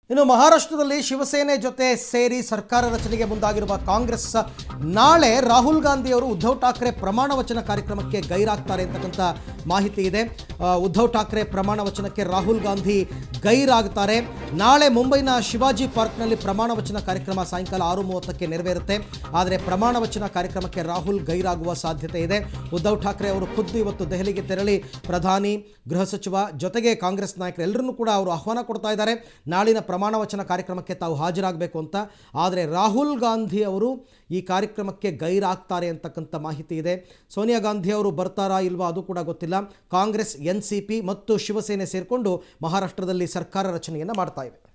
ಇನ್ನು ಮಹಾರಾಷ್ಟ್ರದಲ್ಲಿ ಶಿವಸೇನೆ ಜೊತೆ ಸೇರಿ ಸರ್ಕಾರ ರಚನೆಗೆ ಮುಂದಾಗಿರುವ ಕಾಂಗ್ರೆಸ್ ನಾಳೆ ರಾಹುಲ್ ಗಾಂಧಿ ಅವರು ಉದ್ಧವ್ ಠಾಕ್ರೆ ಪ್ರಮಾಣ ವಚನ ಕಾರ್ಯಕ್ರಮಕ್ಕೆ ಗೈರಾಗ್ತಾರೆ ಅಂತಕ್ಕಂಥ ಮಾಹಿತಿ ಇದೆ ಆ, ಉದ್ಧವ್ ಠಾಕ್ರೆ ಪ್ರಮಾಣ ವಚನಕ್ಕೆ ರಾಹುಲ್ ಗಾಂಧಿ ಗೈರಾಗ್ತಾರೆ ನಾಳೆ ಮುಂಬೈನ ಶಿವಾಜಿ ಪಾರ್ಕ್ನಲ್ಲಿ ಪ್ರಮಾಣ ವಚನ ಕಾರ್ಯಕ್ರಮ ಸಾಯಂಕಾಲ ಆರು ಮೂವತ್ತಕ್ಕೆ ನೆರವೇರುತ್ತೆ ಆದರೆ ಪ್ರಮಾಣ ವಚನ ಕಾರ್ಯಕ್ರಮಕ್ಕೆ ರಾಹುಲ್ ಗೈರಾಗುವ ಸಾಧ್ಯತೆ ಇದೆ ಉದ್ಧವ್ ಠಾಕ್ರೆ ಅವರು ಖುದ್ದು ಇವತ್ತು ದೆಹಲಿಗೆ ತೆರಳಿ ಪ್ರಧಾನಿ ಗೃಹ ಸಚಿವ ಜೊತೆಗೆ ಕಾಂಗ್ರೆಸ್ ನಾಯಕರು ಎಲ್ಲರನ್ನೂ ಕೂಡ ಅವರು ಆಹ್ವಾನ ಕೊಡ್ತಾ ಇದ್ದಾರೆ ನಾಳಿನ ಪ್ರಮಾಣ ವಚನ ಕಾರ್ಯಕ್ರಮಕ್ಕೆ ತಾವು ಹಾಜರಾಗಬೇಕು ಅಂತ ಆದರೆ ರಾಹುಲ್ ಗಾಂಧಿ ಅವರು ಈ ಕಾರ್ಯಕ್ರಮಕ್ಕೆ ಗೈರಾಗ್ತಾರೆ ಅಂತಕ್ಕಂಥ ಮಾಹಿತಿ ಇದೆ ಸೋನಿಯಾ ಗಾಂಧಿ ಅವರು ಬರ್ತಾರಾ ಇಲ್ವಾ ಅದು ಕೂಡ ಗೊತ್ತಿಲ್ಲ ಕಾಂಗ್ರೆಸ್ ಎನ್ ಸಿ ಪಿ ಮತ್ತು ಶಿವಸೇನೆ ಸೇರಿಕೊಂಡು ಮಹಾರಾಷ್ಟ್ರದಲ್ಲಿ ಸರ್ಕಾರ ರಚನೆಯನ್ನು ಮಾಡ್ತಾ ಇವೆ